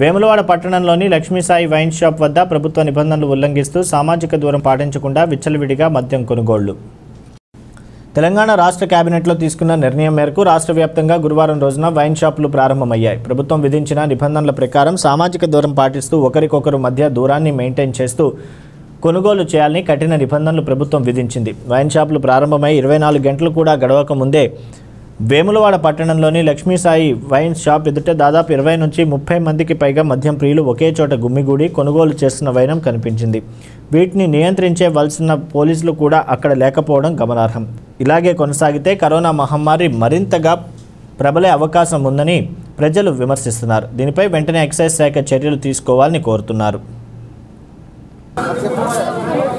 వేములవాడ పట్టణంలోని లక్ష్మీసాయి wine shop వద్ద ప్రభుత్వ నిబంధనలు ఉల్లంఘిస్తూ సామాజిక దూరం పాటించకుండా విచ్చలవిడిగా మద్యం కొనుగోళ్లు తెలంగాణ రాష్ట్ర కేబినెట్లో తీసుకున్న నిర్ణయం మేరకు రాష్ట్ర వ్యాప్తంగా గురువారం రోజున వైన్ షాపులు ప్రారంభమయ్యాయి ప్రభుత్వం విధించిన నిబంధనల ప్రకారం సామాజిక దూరం పాటిస్తూ ఒకరికొకరు మధ్య దూరాన్ని మెయింటైన్ చేస్తూ కొనుగోలు చేయాలని కఠిన నిబంధనలు ప్రభుత్వం విధించింది వైన్ షాపులు ప్రారంభమై ఇరవై నాలుగు గంటలు కూడా గడవక ముందే వేములవాడ పట్టణంలోని లక్ష్మీసాయి వైన్ షాప్ ఎదుట దాదాపు ఇరవై నుంచి ముప్పై మందికి పైగా మద్యం ప్రియులు ఒకే చోట గుమ్మిగూడి కొనుగోలు చేస్తున్న వైనం కనిపించింది వీటిని నియంత్రించే వలసిన పోలీసులు కూడా అక్కడ లేకపోవడం గమనార్హం ఇలాగే కొనసాగితే కరోనా మహమ్మారి మరింతగా ప్రబలే అవకాశం ఉందని ప్రజలు విమర్శిస్తున్నారు దీనిపై వెంటనే ఎక్సైజ్ శాఖ చర్యలు తీసుకోవాలని కోరుతున్నారు